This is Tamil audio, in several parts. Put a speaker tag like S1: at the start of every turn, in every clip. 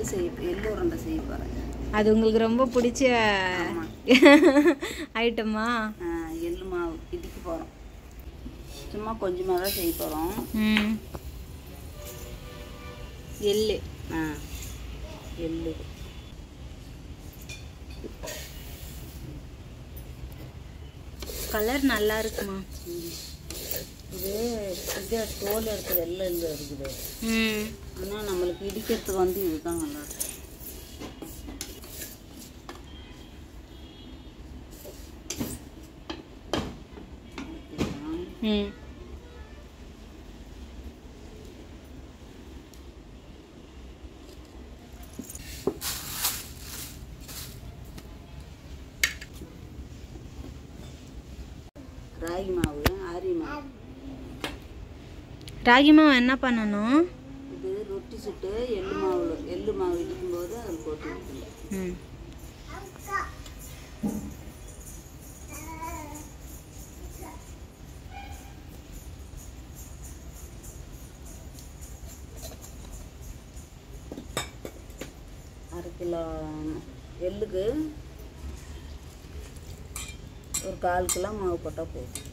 S1: எள்ளு செய்ய எள்ளு உருண்டை செய்ய போகிறேன்
S2: அது உங்களுக்கு ரொம்ப பிடிச்ச
S1: ஆமா.
S2: ஐட்டமா
S1: எள்ளு மாவு இடிக்க போகிறோம் சும்மா கொஞ்சமாக தான் செய்ய போகிறோம்
S2: ம் எள்ளு
S1: ஆ எள்ளு
S2: கலர் நல்லா இருக்குமா
S1: இது இது தோல் எடுக்கிற எள்ளு எள்ளு இருக்குது
S2: ம்
S1: ஆனால் நம்மளுக்கு இடிக்கிறதுக்கு வந்து இதுதான் நல்லா இருக்கும்
S2: ம்
S1: ராகி மாவு ஆரி மாவு
S2: ராகி மாவு என்ன பண்ணணும்
S1: இது ரொட்டி சுட்டு எள்ளு மாவு எள்ளு மாவு இடிக்கும்போது அதில் போட்டு விட்டுருங்க.
S2: ம்
S1: அரை கிலோ எள்ளுக்கு ஒரு கால் கிலோ மாவு போட்டால் போதும்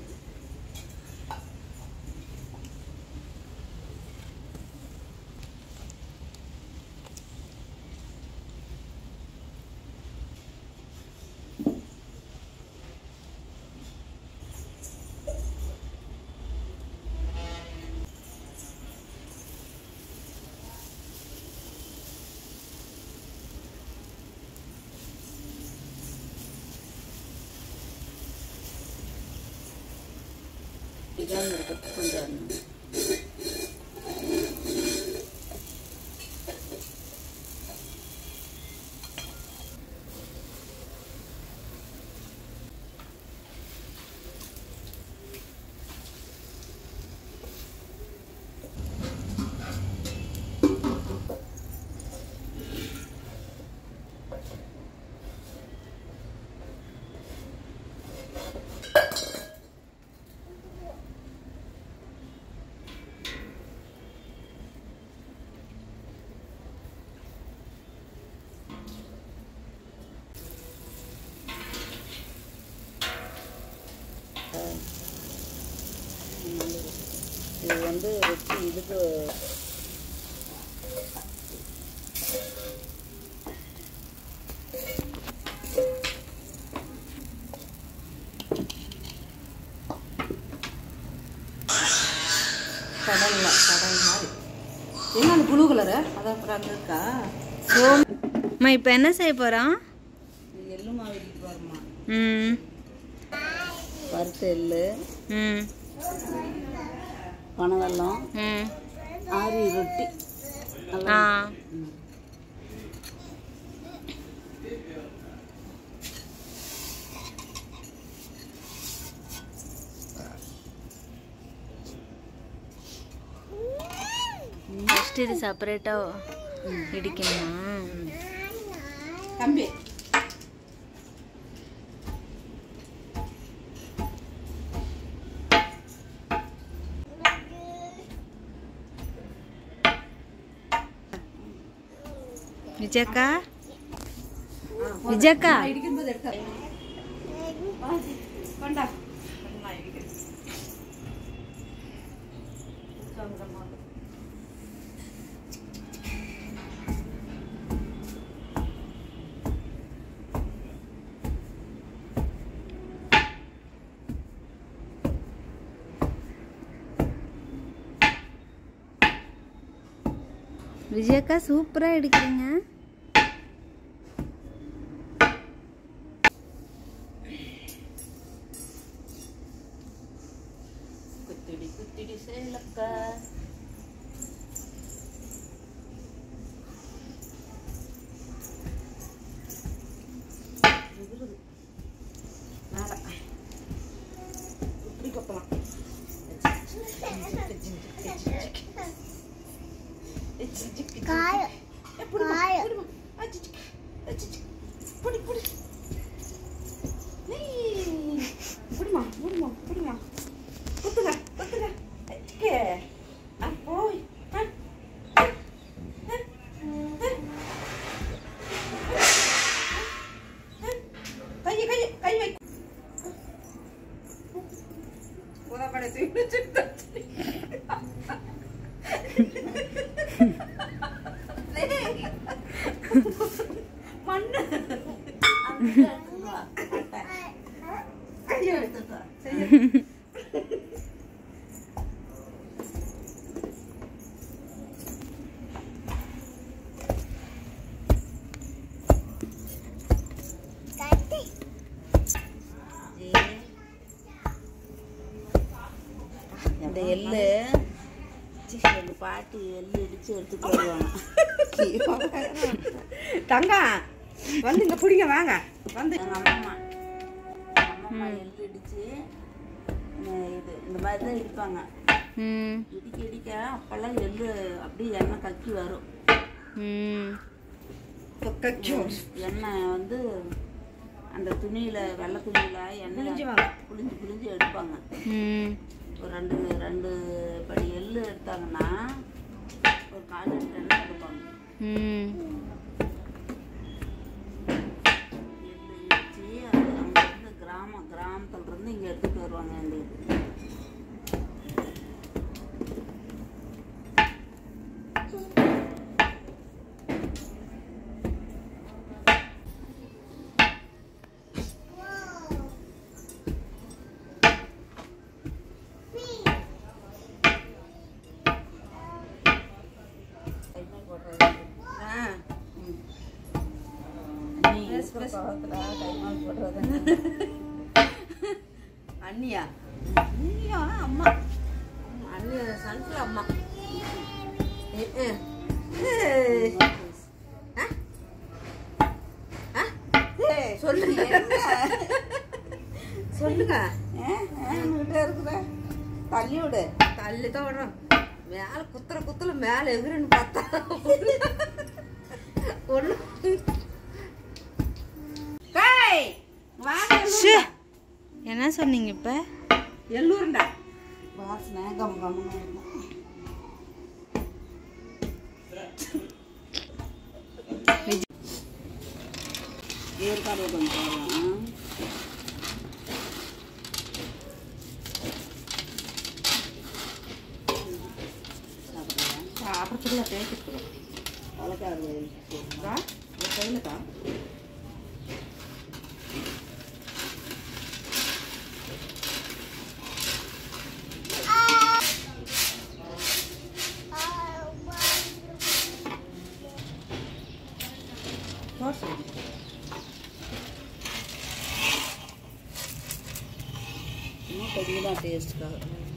S1: இதான் இருக்கிறது கொஞ்சம் அண்ணன். இது வந்து வச்சு இதுக்கு கடல்ல கடல் மாதிரி என்ன அந்த ப்ளூ கலரு அதான் அப்புறம் அங்கே இருக்கா
S2: அம்மா இப்போ என்ன செய்ய போகிறோம்
S1: இது எள்ளு மாவு இடிக்கிட்டு வருமா
S2: ம்
S1: வறுத்த எள்ளு
S2: ம்
S1: பனவெல்லம்
S2: ம்
S1: ஆரி ரொட்டி
S2: ஆ
S1: நல்லா ம்.
S2: ஃபஸ்ட்டு இது செப்பரேட்டாக இடிக்கணுமா
S1: தம்பி
S2: விஜயக்கா விஜயக்கா
S1: இடிக்கும்போது எடுக்க கொண்டா
S2: விஜயக்கா சூப்பராக எடுக்கிறீங்க
S1: குத்திடி குத்திடி சேலக்கா எதிருது. மேல. இப்படி கொப்பலாம் புடி புடி புடிமா புடிமா புடிமா குத்துங்க குத்துங்க ஏ போய் இந்த எள்ளு எங்கள் பாட்டி எள்ளு இடித்து எடுத்துட்டு வருவாங்க
S3: தங்கம் வந்து இங்க பிடிங்க வாங்க வந்து
S1: எங்கள் அம்மா அம்மா எள்ளு இடித்து இது இந்த மாதிரி தான் இடிப்பாங்க
S2: ம்
S1: இடிக்க இடிக்க அப்போல்லாம் எள்ளு அப்படியே எண்ணெய் கக்கி வரும்
S2: ம்
S1: எண்ணெய் வந்து அந்த துணியில் வெள்ளை துணியில் எண்ணெய்
S3: புழிஞ்சுவாங்க.
S1: புளிஞ்சு புளிஞ்சு எடுப்பாங்க
S2: ம்
S1: ஒரு ரெண்டு ரெண்டு படி எள்ளு எடுத்தாங்கன்னா ஒரு கால் லிட்டர் எண்ணெய் எடுப்பாங்க
S2: ம்
S1: எள்ளு இடிச்சு அது அங்கேருந்து கிராமம் கிராமத்துல இருந்து இங்கே எடுத்துகிட்டு வருவாங்க எங்களுக்கு கைமால் போடுறது.
S3: ஆ,
S1: ம். நீ இருக்கிற காலத்துல கைமால் போடுறது
S3: அண்ணியா அண்ணியா அம்மா அண்ணியா சன்ஃபில் அம்மா ஏ, ஏ. ஏய். ஆ? ஆ? ஏய், சொல்லுங்க சொல்லுங்க
S1: இருக்கிற தள்ளி விடு
S3: தள்ளி தான் விடுறோம் மேல குத்துற குத்துல மேல எகுருன்னு பார்த்தா ஒண்ணு டேய், வாங்க
S2: ஷே என்ன சொன்னீங்க இப்போ
S3: எல்லூருண்டா
S1: வாசனை கம் கம்னு இருக்கும் ஏற்காடு கொஞ்சம் போடலாம் சாப்பிட்றேன்
S3: சாப்பிட்றதுக்குள்ள தேய்ச்சிருக்கிறோம்
S1: அவளுக்காரு
S3: ஒரு கையில் தான்
S1: இன்னும் கொஞ்சம் தான் டேஸ்ட்டுக்காக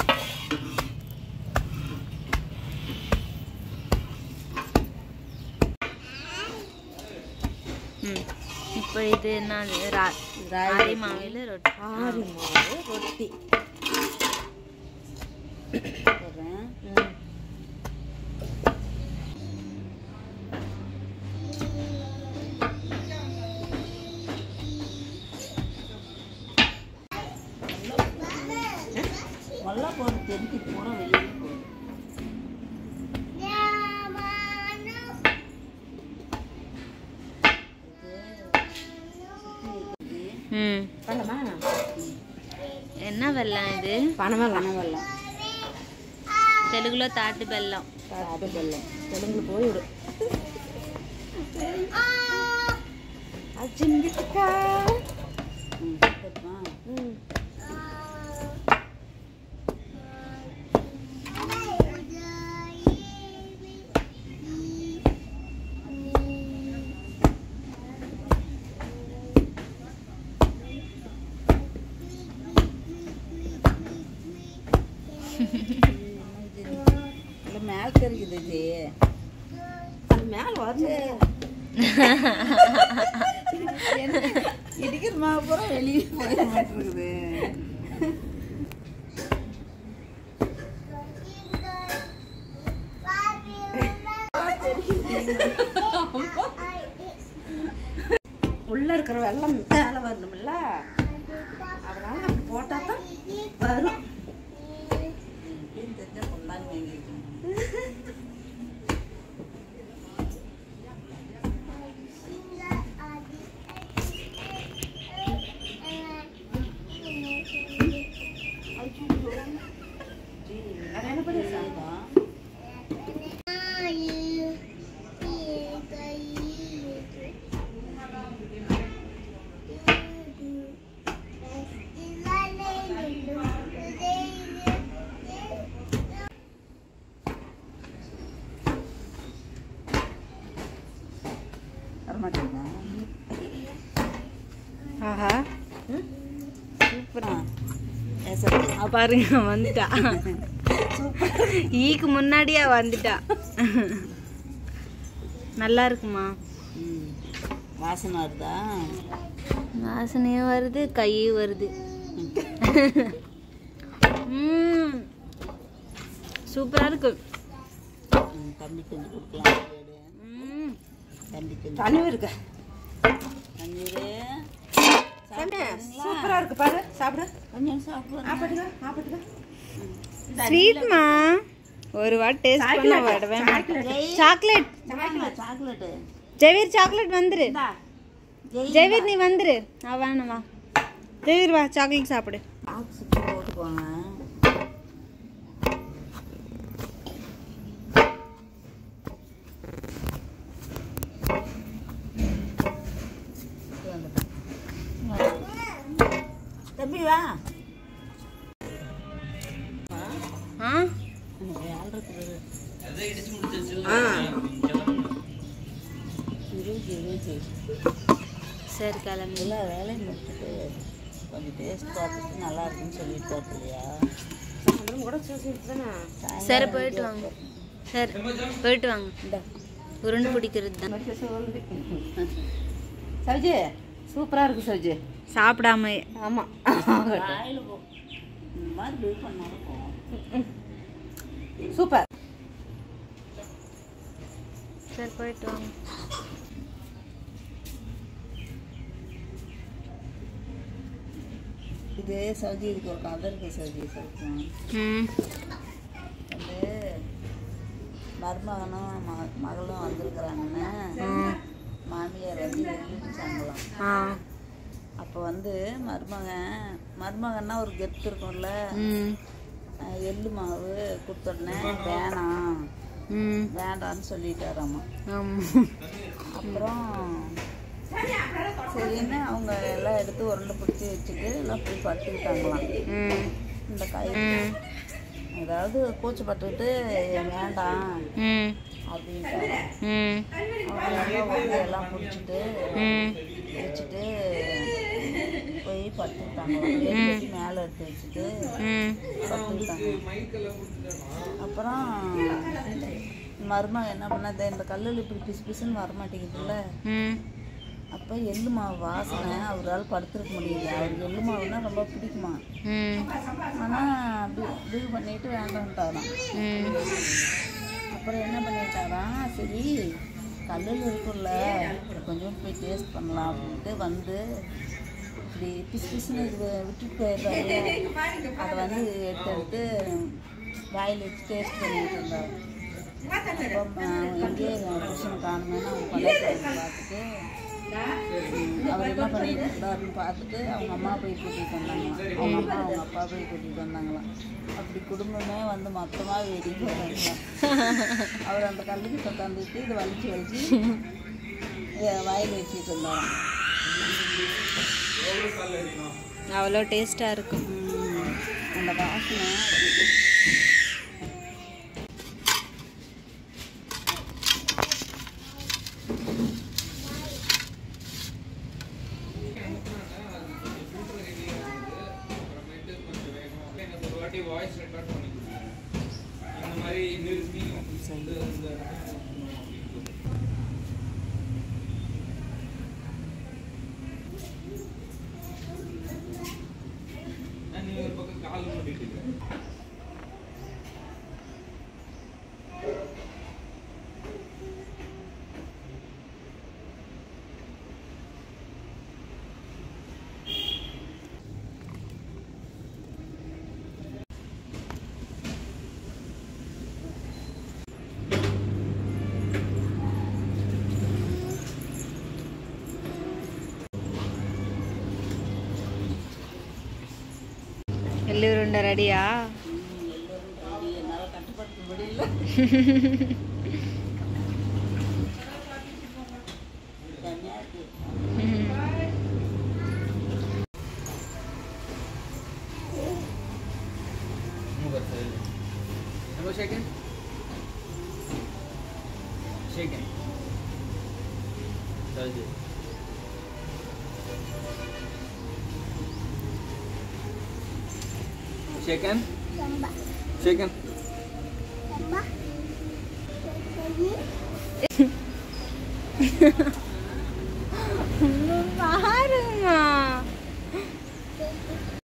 S2: ம் இப்போ இது என்னது ரா ராகி மாவில் ரொட்டி
S3: ஆரி மாவு ரொட்டி
S1: போடுறேன் நல்லா போட்டு தெரிஞ்சு பூரா வெளியே போடும்
S2: ம்
S3: பண்ணமா
S2: என்ன வெல்லம் இது
S3: பணமெல்லாம்
S1: பனவெல்லம்
S2: తెలుగులో తాటి బెల్లం
S1: சாப்பிட்டு வெல்லம்
S3: தெலுங்குல போயிடு அஜிம்பிக்கா
S1: ம் போட்டுமா
S3: ம்
S1: இல்லை மேலே தெரிக்குது இது
S3: அது மேல வருது
S1: இடிக்கிற மாவு பூரா வெளியே போய் மாட்டிருக்குது
S3: உள்ள இருக்கிற வெள்ளம் மேல வரணும்ல அதனால அப்படி போட்டா தான் வரும்
S1: எப்படின்னு தெரிஞ்சால் கொண்டாந்து வாங்கிக்கணும்
S3: வேற என்ன பண்ணி
S1: சாதம் வரமாட்டேங்க
S2: ஆஹா
S1: சூப்பரா ஏசப்பா
S2: பாருங்க வந்துட்டா ஈக்கு முன்னாடியே வந்துட்டா நல்லா இருக்குமா
S1: ம் வாசனை வருதா
S2: வாசனையும் வருது கையும் வருது ம் சூப்பரா இருக்கு
S1: ம், தம்பி கொஞ்சம் கொடுக்கலாம் கேடு.
S2: ம்
S1: தம்பி கொஞ்சம்
S3: தண்ணி இருக்கு
S1: தண்ணீர்
S3: சூப்பரா இருக்கு பாரு சாப்பிடு
S1: கொஞ்சம் சாப்பிடுங்க
S3: ஆப்பட்டுக்க ஆப்பட்டுக்க
S2: ஸ்வீட்மா ஒரு வாட் டேஸ்ட் பண்ண விடவேன் சாக்லேட்
S1: சாக்லேட்டு
S2: ஜெவீர் சாக்லேட் வந்துரு
S1: இந்தா ஜெய்
S2: ஜெவீர் நீ வந்துரு நான் வேணாம் வா ஜெவீர் வா சாக்லேட் சாப்பிடு
S1: பாக்ஸ் போட்டுக்கோங்க தம்பி வா
S2: ஆ
S1: எனக்கு வேலை இருக்குது
S3: ஆ
S1: இருபது இருபது
S2: சரி கிளம்பி
S1: எல்லா வேலையும் முடிச்சுட்டு கொஞ்சம் டேஸ்ட் பார்த்துட்டு நல்லா இருக்குன்னு சொல்லிட்டு பார்த்துலையா
S3: சாயந்தரம் கூட சூசிட்டு தானே
S2: சரி போயிட்டு வாங்க சரி போயிட்டு வாங்க
S1: இந்த
S2: உருண்டு பிடிக்கிறது தான்
S3: சவிஜி சூப்பரா இருக்கு சவிஜி
S2: சாப்பிடாம
S3: ஆமா
S1: வாயில் போ இந்த மாதிரி பில் பண்ணாலும் போகும்
S3: சூப்பர்
S2: சரி போயிட்டு வாங்க
S1: இது சவுதி இதுக்கு ஒரு கதை இருக்கு சவுதி சொல்லுவோம்
S2: ம்
S1: வந்து மருமகனும் ம மகளும் வந்திருக்கிறாங்கன்னு
S2: ம்
S1: மாமியார் வந்து எழுதிச்சாங்களாம்
S2: ஆ
S1: அப்போ வந்து மருமகன் மருமகன்னா ஒரு கெத்து இருக்கும்ல
S2: ம்
S1: அஹ் எள்ளு மாவு கொடுத்த உடனே வேணாம்
S2: ம்
S1: வேண்டான்னு சொல்லிட்டாராம்மா
S2: ஆமாம்
S1: அப்புறம் சரின்னு அவங்க எல்லாம் எடுத்து உருண்டை பிடிச்சி வச்சுட்டு எல்லாம் போய் படுத்துக்கிட்டாங்களாம்
S2: ம்
S1: இந்த கை
S2: ம்
S1: ஏதாவது கூச்சப்பட்டுக்கிட்டு வேண்டாம்
S2: ம்
S1: அப்படின்ட்டு
S2: ம்
S1: அவங்க எல்லாம் வந்து எல்லாம் பிடிச்சிட்டு
S2: ம்
S1: வச்சுட்டு போய் படுத்துக்கிட்டாங்களாம் வேலி கட்டி மேலே எடுத்து வச்சுட்டு
S2: ம்
S1: படுத்துக்கிட்டாங்க அப்புறம் மருமகன் என்ன பண்ணாத இந்த கல்லில் இப்படி பிசு பிசுன்னு வரமாட்டேங்குதுல்ல
S2: ம்
S1: அப்போ எள்ளு மாவு வாசனை அவரால் படுத்துருக்க முடியல அவருக்கு எள்ளு மாவுன்னா ரொம்ப பிடிக்குமா
S2: ம்
S1: ஆனால் பில் பண்ணிட்டு வேண்டான்ட்டாராம்
S2: ம்
S1: அப்புறம் என்ன பண்ணிட்டாராம் சரி கல்லில் இருக்கும்ல கொஞ்சம் போய் டேஸ்ட் பண்ணலாம் அப்படின்ட்டு வந்து இப்படி பிசு பிசுன்னு இது விட்டுட்டு போயிடுறாரு அதை வந்து எடுத்து எடுத்து வாயில் வச்சு டேஸ்ட் பண்ணிட்டு இருந்தார் அப்போ எங்கேயே புருஷனை காணுமேனு அவங்க பள்ளிக்கூடம் பார்த்துட்டு ம், அவர் என்ன பண்ணிட்டு இருந்தாருன்னு பார்த்துட்டு அவங்க அம்மா போய் கூட்டிகிட்டு வந்தாங்களாம் அவங்க அம்மா அவங்க அப்பா போய் கூட்டிகிட்டு வந்தாங்களாம் அப்படி குடும்பமே வந்து மொத்தமாக வேடிக்கை வராங்களாம் அவர் அந்த கல்லுக்கு உட்காந்துட்டு இதை வலிச்சு வலிச்சு எ- வாயில் வச்சுட்டு இருந்தாராம்
S2: அவ்வளோ டேஸ்ட்டாக இருக்கும்
S1: ம், அந்த வாசனை
S2: எள்ளு உருண்டை ரெடியா
S1: என்னால் கட்டுப்படுத்த முடியல தனியாக இருக்கு
S4: shaken? Shaken. Saudi. Shaken? Shaken.
S2: Ha